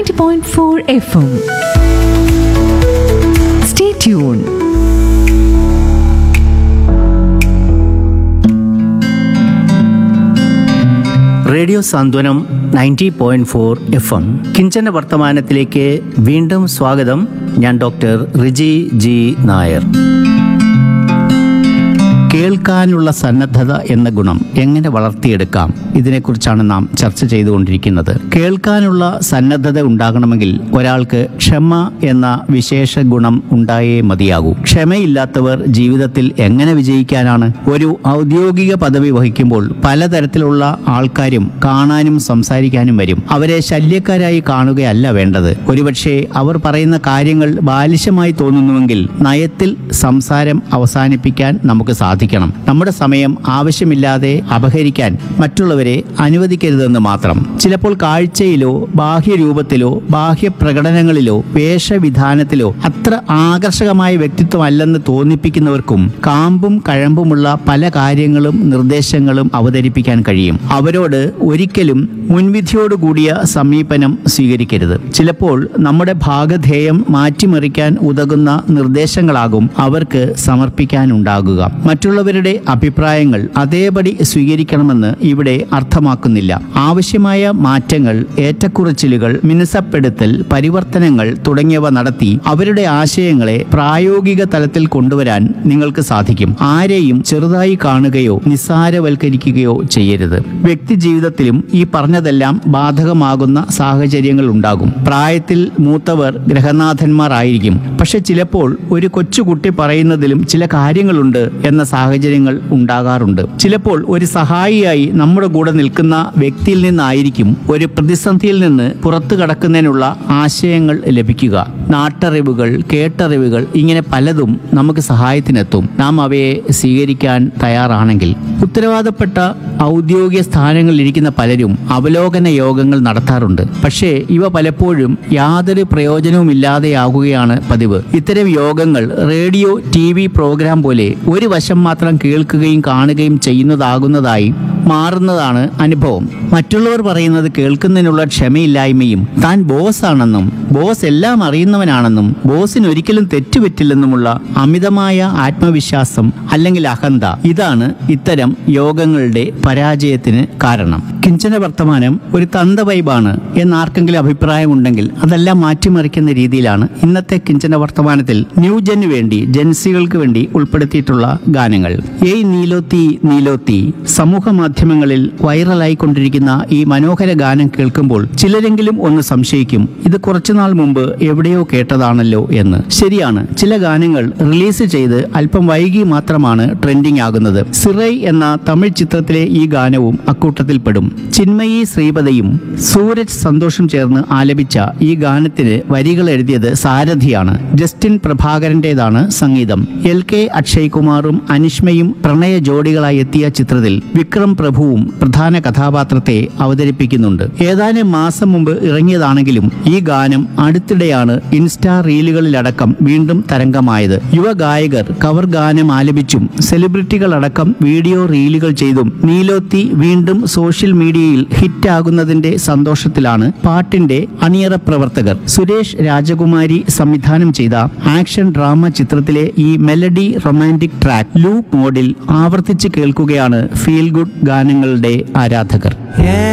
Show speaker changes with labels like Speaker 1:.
Speaker 1: 90.4 FM. Stay tuned.
Speaker 2: Radio Santhwanam ninety point four F M കിഞ്ചന വർത്തമാനത്തിലേക്ക് വീണ്ടും സ്വാഗതം ഞാൻ ഡോക്ടർ റിജി ജി നായർ കേൾക്കാനുള്ള സന്നദ്ധത എന്ന ഗുണം എങ്ങനെ വളർത്തിയെടുക്കാം ഇതിനെക്കുറിച്ചാണ് നാം ചർച്ച ചെയ്തുകൊണ്ടിരിക്കുന്നത് കേൾക്കാനുള്ള സന്നദ്ധത ഉണ്ടാകണമെങ്കിൽ ഒരാൾക്ക് ക്ഷമ എന്ന വിശേഷ ഗുണം ഉണ്ടായേ മതിയാകൂ ക്ഷമയില്ലാത്തവർ ജീവിതത്തിൽ എങ്ങനെ വിജയിക്കാനാണ് ഒരു ഔദ്യോഗിക പദവി വഹിക്കുമ്പോൾ പലതരത്തിലുള്ള ആൾക്കാരും കാണാനും സംസാരിക്കാനും വരും അവരെ ശല്യക്കാരായി കാണുകയല്ല വേണ്ടത് ഒരുപക്ഷെ അവർ പറയുന്ന കാര്യങ്ങൾ ബാലിശമായി തോന്നുന്നുവെങ്കിൽ നയത്തിൽ സംസാരം അവസാനിപ്പിക്കാൻ നമുക്ക് സാധിക്കണം നമ്മുടെ സമയം ആവശ്യമില്ലാതെ അപഹരിക്കാൻ മറ്റുള്ളവരെ അനുവദിക്കരുതെന്ന് മാത്രം ചിലപ്പോൾ കാഴ്ചയിലോ ബാഹ്യരൂപത്തിലോ ബാഹ്യ പ്രകടനങ്ങളിലോ വേഷവിധാനത്തിലോ അത്ര ആകർഷകമായ വ്യക്തിത്വമല്ലെന്ന് തോന്നിപ്പിക്കുന്നവർക്കും കാമ്പും കഴമ്പുമുള്ള പല കാര്യങ്ങളും നിർദ്ദേശങ്ങളും അവതരിപ്പിക്കാൻ കഴിയും അവരോട് ഒരിക്കലും മുൻവിധിയോടുകൂടിയ സമീപനം സ്വീകരിക്കരുത് ചിലപ്പോൾ നമ്മുടെ ഭാഗധേയം മാറ്റിമറിക്കാൻ ഉതകുന്ന നിർദ്ദേശങ്ങളാകും അവർക്ക് സമർപ്പിക്കാനുണ്ടാകുക മറ്റുള്ളവരുടെ അഭിപ്രായങ്ങൾ അതേപടി സ്വീകരിക്കണമെന്ന് ഇവിടെ അർത്ഥമാക്കുന്നില്ല ആവശ്യമായ മാറ്റങ്ങൾ ഏറ്റക്കുറച്ചിലുകൾ മിനുസപ്പെടുത്തൽ പരിവർത്തനങ്ങൾ തുടങ്ങിയവ നടത്തി അവരുടെ ആശയങ്ങളെ പ്രായോഗിക തലത്തിൽ കൊണ്ടുവരാൻ നിങ്ങൾക്ക് സാധിക്കും ആരെയും ചെറുതായി കാണുകയോ നിസ്സാരവൽക്കരിക്കുകയോ ചെയ്യരുത് വ്യക്തി ജീവിതത്തിലും ഈ പറഞ്ഞതെല്ലാം ബാധകമാകുന്ന സാഹചര്യങ്ങൾ ഉണ്ടാകും പ്രായത്തിൽ മൂത്തവർ ഗ്രഹനാഥന്മാർ ആയിരിക്കും പക്ഷെ ചിലപ്പോൾ ഒരു കൊച്ചുകുട്ടി പറയുന്നതിലും ചില കാര്യങ്ങളുണ്ട് എന്ന സാഹചര്യങ്ങൾ ഉണ്ടാകാറുണ്ട് ചിലപ്പോൾ ഒരു സഹായിയായി നമ്മുടെ കൂടെ നിൽക്കുന്ന വ്യക്തിയിൽ നിന്നായിരിക്കും ഒരു പ്രതിസന്ധിയിൽ നിന്ന് പുറത്തു കടക്കുന്നതിനുള്ള ആശയങ്ങൾ ലഭിക്കുക നാട്ടറിവുകൾ കേട്ടറിവുകൾ ഇങ്ങനെ പലതും നമുക്ക് സഹായത്തിനെത്തും നാം അവയെ സ്വീകരിക്കാൻ തയ്യാറാണെങ്കിൽ ഉത്തരവാദപ്പെട്ട ഔദ്യോഗിക സ്ഥാനങ്ങളിൽ ഇരിക്കുന്ന പലരും അവലോകന യോഗങ്ങൾ നടത്താറുണ്ട് പക്ഷേ ഇവ പലപ്പോഴും യാതൊരു പ്രയോജനവുമില്ലാതെയാകുകയാണ് പതിവ് ഇത്തരം യോഗങ്ങൾ റേഡിയോ ടി വി പ്രോഗ്രാം പോലെ ഒരു വശം മാത്രം കേൾക്കുകയും കാണുകയും ചെയ്യുന്നതാകുന്നതായി മാറുന്നതാണ് അനുഭവം മറ്റുള്ളവർ പറയുന്നത് കേൾക്കുന്നതിനുള്ള ക്ഷമയില്ലായ്മയും താൻ ബോസ് ആണെന്നും ബോസ് എല്ലാം അറിയുന്നവനാണെന്നും ബോസിന് ഒരിക്കലും തെറ്റുപറ്റില്ലെന്നുമുള്ള അമിതമായ ആത്മവിശ്വാസം അല്ലെങ്കിൽ അഹന്ത ഇതാണ് ഇത്തരം യോഗങ്ങളുടെ പരാജയത്തിന് കാരണം കിഞ്ചന വർത്തമാനം ഒരു തന്ത വൈബാണ് എന്ന് ആർക്കെങ്കിലും അഭിപ്രായമുണ്ടെങ്കിൽ അതെല്ലാം മാറ്റിമറിക്കുന്ന രീതിയിലാണ് ഇന്നത്തെ കിഞ്ചന വർത്തമാനത്തിൽ ന്യൂജന് വേണ്ടി ജൻസികൾക്ക് വേണ്ടി ഉൾപ്പെടുത്തിയിട്ടുള്ള ഗാനങ്ങൾ ഏയ് നീലോത്തി നീലോത്തി സമൂഹ മാധ്യമങ്ങളിൽ വൈറലായിക്കൊണ്ടിരിക്കുന്ന ഈ മനോഹര ഗാനം കേൾക്കുമ്പോൾ ചിലരെങ്കിലും ഒന്ന് സംശയിക്കും ഇത് കുറച്ചുനാൾ മുമ്പ് എവിടെയോ കേട്ടതാണല്ലോ എന്ന് ശരിയാണ് ചില ഗാനങ്ങൾ റിലീസ് ചെയ്ത് അല്പം വൈകി മാത്രമാണ് ട്രെൻഡിംഗ് ആകുന്നത് സിറൈ എന്ന തമിഴ് ചിത്രത്തിലെ ഈ ഗാനവും അക്കൂട്ടത്തിൽപ്പെടും ചിന്മയി ശ്രീപതയും സൂരജ് സന്തോഷം ചേർന്ന് ആലപിച്ച ഈ ഗാനത്തിന് വരികൾ എഴുതിയത് സാരഥിയാണ് ജസ്റ്റിൻ പ്രഭാകരന്റേതാണ് സംഗീതം എൽ കെ അക്ഷയ് കുമാറും അനിഷ്മയും പ്രണയ ജോഡികളായി എത്തിയ ചിത്രത്തിൽ വിക്രം പ്രഭുവും പ്രധാന കഥാപാത്രത്തെ അവതരിപ്പിക്കുന്നുണ്ട് ഏതാനും മാസം മുമ്പ് ഇറങ്ങിയതാണെങ്കിലും ഈ ഗാനം അടുത്തിടെയാണ് ഇൻസ്റ്റാ റീലുകളിലടക്കം വീണ്ടും തരംഗമായത് യുവ ഗായകർ കവർ ഗാനം ആലപിച്ചും സെലിബ്രിറ്റികളടക്കം വീഡിയോ റീലുകൾ ചെയ്തും നീലോത്തി വീണ്ടും സോഷ്യൽ മീഡിയയിൽ ഹിറ്റാകുന്നതിന്റെ സന്തോഷത്തിലാണ് പാട്ടിന്റെ അണിയറ പ്രവർത്തകർ സുരേഷ് രാജകുമാരി സംവിധാനം ചെയ്ത ആക്ഷൻ ഡ്രാമ ചിത്രത്തിലെ ഈ മെലഡി റൊമാൻറ്റിക് ട്രാക്ക് ലൂപ്പ് മോഡിൽ ആവർത്തിച്ച് കേൾക്കുകയാണ് ഫീൽ ഗുഡ് ഗാനങ്ങളുടെ ആരാധകർ
Speaker 3: Yeah.